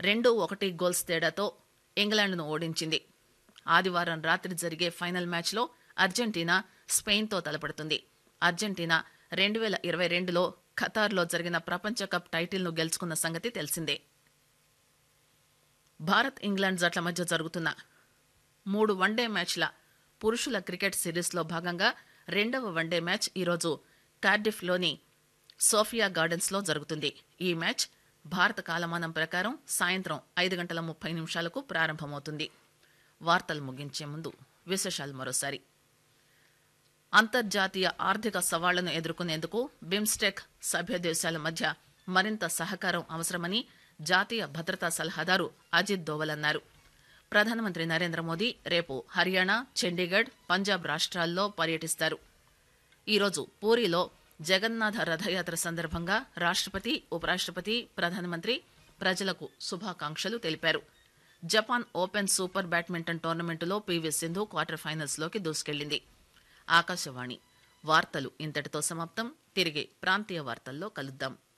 రెండు ఒకటి గోల్స్ తేడాతో ఇంగ్లాండ్ను ఓడించింది ఆదివారం రాత్రి జరిగే ఫైనల్ మ్యాచ్లో అర్జెంటీనా స్పెయిన్తో తలపడుతుంది అర్జెంటీనా రెండు వేల ఇరవై రెండులో ఖతార్లో జరిగిన ప్రపంచ కప్ టైటిల్ను గెలుచుకున్న సంగతి తెలిసిందే భారత్ ఇంగ్లాండ్ జట్ల మధ్య జరుగుతున్న మూడు వన్డే మ్యాచ్ల పురుషుల క్రికెట్ సిరీస్లో భాగంగా రెండవ వన్డే మ్యాచ్ ఈరోజు కార్డిఫ్లోని సోఫియా గార్డెన్స్లో జరుగుతుంది ఈ మ్యాచ్ భారత కాలమానం ప్రకారం సాయంత్రం ఐదు గంటల ముప్పై నిమిషాలకు ప్రారంభమవుతుంది వార్తలు ముగించే ముందు విశేషాలు మరోసారి అంతర్జాతీయ ఆర్థిక సవాళ్లను ఎదుర్కొనేందుకు బిమ్స్టెక్ సభ్య దేశాల మధ్య మరింత సహకారం అవసరమని జాతీయ భద్రతా సలహాదారు అజిత్ దోవల్ అన్నారు ప్రధానమంత్రి నరేంద్ర మోదీ రేపు హర్యానా చండీగఢ్ పంజాబ్ రాష్ట్రాల్లో పర్యటిస్తారు ఈరోజు పూరిలో జగన్నాథ రథయాత్ర సందర్భంగా రాష్ట్రపతి ఉపరాష్ట్రపతి ప్రధానమంత్రి ప్రజలకు శుభాకాంక్షలు తెలిపారు జపాన్ ఓపెన్ సూపర్ బ్యాడ్మింటన్ టోర్నమెంటులో పీవీ సింధు క్వార్టర్ ఫైనల్స్లోకి దూసుకెళ్లింది ఆకాశవాణి వార్తలు ఇంతటితో సమాప్తం తిరిగి ప్రాంతీయ వార్తల్లో కలుద్దాం